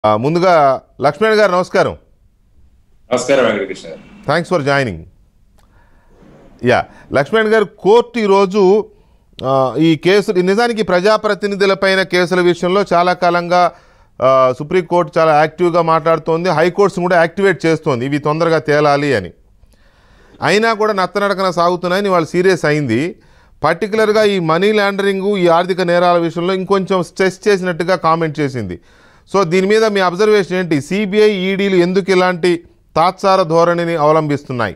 ఆ, ముందుగా లక్ష్మణ్ గారు నమస్కారం నమస్కారం Venkatakrishna garu thanks for joining yeah Laxman garu court ఈరోజు ఆ, ఈ కేసులు నిజానికి ప్రజాప్రతినిధులపైన కేసుల విషయంలో చాలా కాలంగా ఆ, సుప్రీంకోర్టు చాలా యాక్టివ్గా మాట్లాడుతోంది హైకోర్ట్స్ కూడా యాక్టివేట్ చేస్తోంది ఇవి తొందరగా తేలాలి అని అయినా కూడా నత్తనడకన సాగుతున్నాయని వాళ్ళు సీరియస్ అయింది పర్టికులర్గా ఈ మనీ లాండరింగ్ ఈ ఆర్థిక నేరాల విషయంలో ఇంకొంచెం స్ట్రెస్ చేసినట్టుగా కామెంట్ చేసింది సో దీని మీద మీ అబ్జర్వేషన్ ఏంటి సిబిఐ ఈడీలు ఎందుకు ఇలాంటి తాత్సార ధోరణిని అవలంబిస్తున్నాయి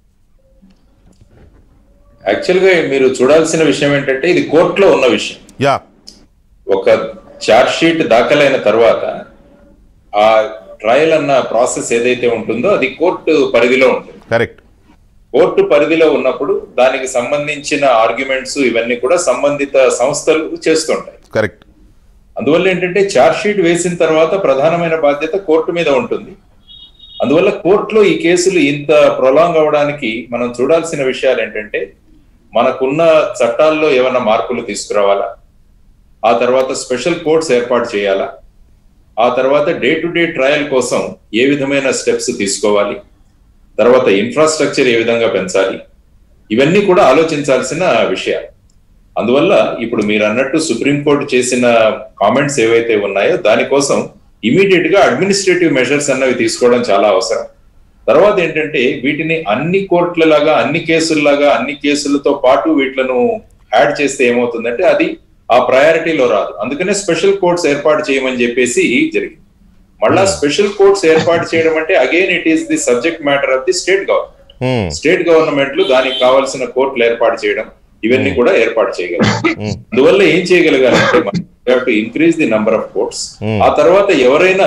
యాక్చువల్గా మీరు చూడాల్సిన విషయం ఏంటంటే ఇది కోర్టులో ఉన్న విషయం యా ఒక ఛార్జ్ షీట్ దాఖలైన తర్వాత ఆ ట్రయల్ అన్న ప్రాసెస్ ఏదైతే ఉంటుందో అది కోర్టు పరిధిలో ఉంటుంది కరెక్ట్ కోర్టు పరిధిలో ఉన్నప్పుడు దానికి సంబంధించిన ఆర్గ్యుమెంట్స్ ఇవన్నీ కూడా సంబంధిత సంస్థలు చేస్తుంటాయి కరెక్ట్ అందువల్ల ఏంటంటే ఛార్జ్ షీట్ వేసిన తర్వాత ప్రధానమైన బాధ్యత కోర్టు మీద ఉంటుంది అందువల్ల కోర్టులో ఈ కేసులు ఇంత ప్రొలాంగ్ అవడానికి మనం చూడాల్సిన విషయాలు ఏంటంటే మనకున్న చట్టాల్లో ఏమైనా మార్పులు తీసుకురావాలా ఆ తర్వాత స్పెషల్ కోర్ట్స్ ఏర్పాటు చేయాలా ఆ తర్వాత డే టు డే ట్రయల్ కోసం ఏ విధమైన స్టెప్స్ తీసుకోవాలి తర్వాత ఇన్ఫ్రాస్ట్రక్చర్ ఏ విధంగా పెంచాలి ఇవన్నీ కూడా ఆలోచించాల్సిన విషయాలు అందువల్ల ఇప్పుడు మీరు అన్నట్టు సుప్రీంకోర్టు చేసిన కామెంట్స్ ఏవైతే ఉన్నాయో దానికోసం ఇమీడియట్ గా అడ్మినిస్ట్రేటివ్ మెజర్స్ అన్నవి తీసుకోవడం చాలా అవసరం తర్వాత ఏంటంటే వీటిని అన్ని కోర్టులలాగా అన్ని కేసుల్లాగా అన్ని కేసులతో పాటు వీటిలను యాడ్ చేస్తే ఏమవుతుందంటే అది ఆ ప్రయారిటీలో రాదు అందుకనే స్పెషల్ కోర్ట్స్ ఏర్పాటు చేయమని చెప్పేసి జరిగింది మళ్ళా స్పెషల్ కోర్ట్స్ ఏర్పాటు చేయడం అంటే again it is the subject matter of the state government state గవర్నమెంట్లు దానికి కావాల్సిన కోర్టులు ఏర్పాటు చేయడం ఇవన్నీ కూడా ఏర్పాటు చేయగలరు అందువల్ల ఏం చేయగలగాలంటే to increase the number of courts ఆ తర్వాత ఎవరైనా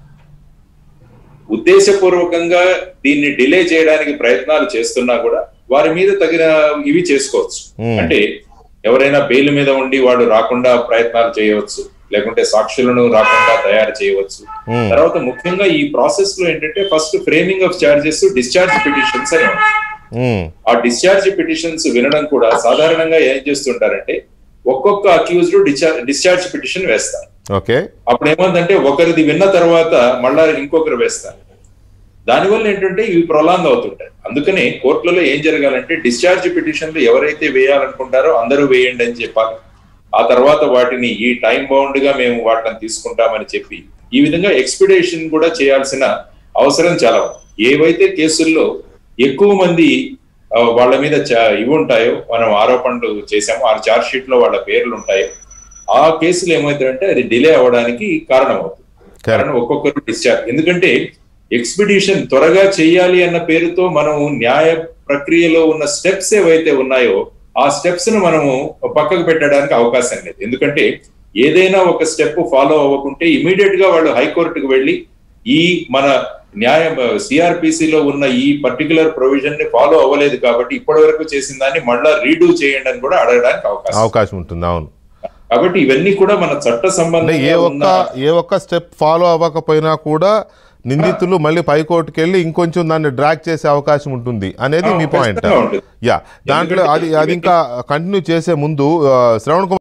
ఉద్దేశపూర్వకంగా దీన్ని డిలే చేయడానికి ప్రయత్నాలు చేస్తున్నా కూడా వారి మీద తగిన ఇవి చేసుకోవచ్చు Hmm. అంటే ఎవరైనా బెయిల్ మీద ఉండి వాళ్ళు రాకుండా ప్రయత్నాలు చేయవచ్చు లేకుంటే సాక్షులను రాకుండా తయారు చేయవచ్చు Hmm. తర్వాత ముఖ్యంగా ఈ ప్రాసెస్ లో ఏంటంటే first framing of charges discharge petitions అని ఉంటాయి. ఆ డిశ్చార్జ్ పిటిషన్స్ వినడం కూడా సాధారణంగా ఏం చేస్తుంటారంటే ఒక్కొక్క అక్యూజ్డ్ డిశ్చార్జ్ పిటిషన్ వేస్తారు ఓకే అప్పుడు ఏమందంటే ఒకరిది విన్న తర్వాత మళ్ళా ఇంకొకరు వేస్తారు దానివల్ల ఏంటంటే ఇవి ప్రొలాంగ్ అవుతుంటాయి అందుకనే కోర్టులలో ఏం జరగాలంటే డిశ్చార్జ్ పిటిషన్లు ఎవరైతే వేయాలనుకుంటారో అందరూ వేయండి అని చెప్పాలి ఆ తర్వాత వాటిని ఈ టైం బౌండ్ గా మేము వాటిని తీసుకుంటామని చెప్పి ఈ విధంగా ఎక్స్పిడేషన్ కూడా చేయాల్సిన అవసరం చాలా ఉంది ఏవైతే కేసుల్లో ఎక్కువ మంది ఆ, వాళ్ళ మీద చ- ఇవి ఉంటాయో మనం ఆరోపణలు చేసామో ఆ చార్జ్ షీట్ లో వాళ్ళ పేర్లు ఉంటాయో ఆ కేసులు ఏమవుతాయంటే అది డిలే అవ్వడానికి కారణం అవుతుంది కారణం ఒక్కొక్కరు డిశ్చార్జ్ ఎందుకంటే ఎక్స్పిడిషన్ త్వరగా చేయాలి అన్న పేరుతో మనం న్యాయ ప్రక్రియలో ఉన్న స్టెప్స్ ఏవైతే ఉన్నాయో ఆ స్టెప్స్ ను మనము పక్కకు పెట్టడానికి అవకాశం లేదు ఎందుకంటే ఏదైనా ఒక స్టెప్ ఫాలో అవ్వకుంటే ఇమీడియట్ గా వాళ్ళు హైకోర్టుకు వెళ్ళి ఈ మన న్యాయ CRPC లో ఉన్న ఈ పర్టికులర్ ప్రొవిజన్ ని ఫాలో అవ్వలేదు కాబట్టి ఇప్పటి వరకు చేసిన దాన్ని మళ్ళా రీడూ చేయండి అని కూడా అడగడానికి అవకాశం అవకాశం ఉంటుంది అవును కాబట్టి ఇవన్నీ కూడా మన చట్ట అంటే ఏ సంబంధంగా ఒక్క ఉన్న ఏ ఒక్క స్టెప్ ఫాలో అవ్వకపోయినా కూడా నిందితులు మళ్ళీ పైకోర్టుకి వెళ్ళి ఇంకొంచెం దాన్ని డ్రాగ్ చేసే అవకాశం ఉంటుంది అనేది మీ పాయింట్ ఖచ్చితంగా ఉంటుంది. యా దాంట్లో అది అది ఇంకా కంటిన్యూ చేసే ముందు ఆ, శ్రవణ్ కుమార్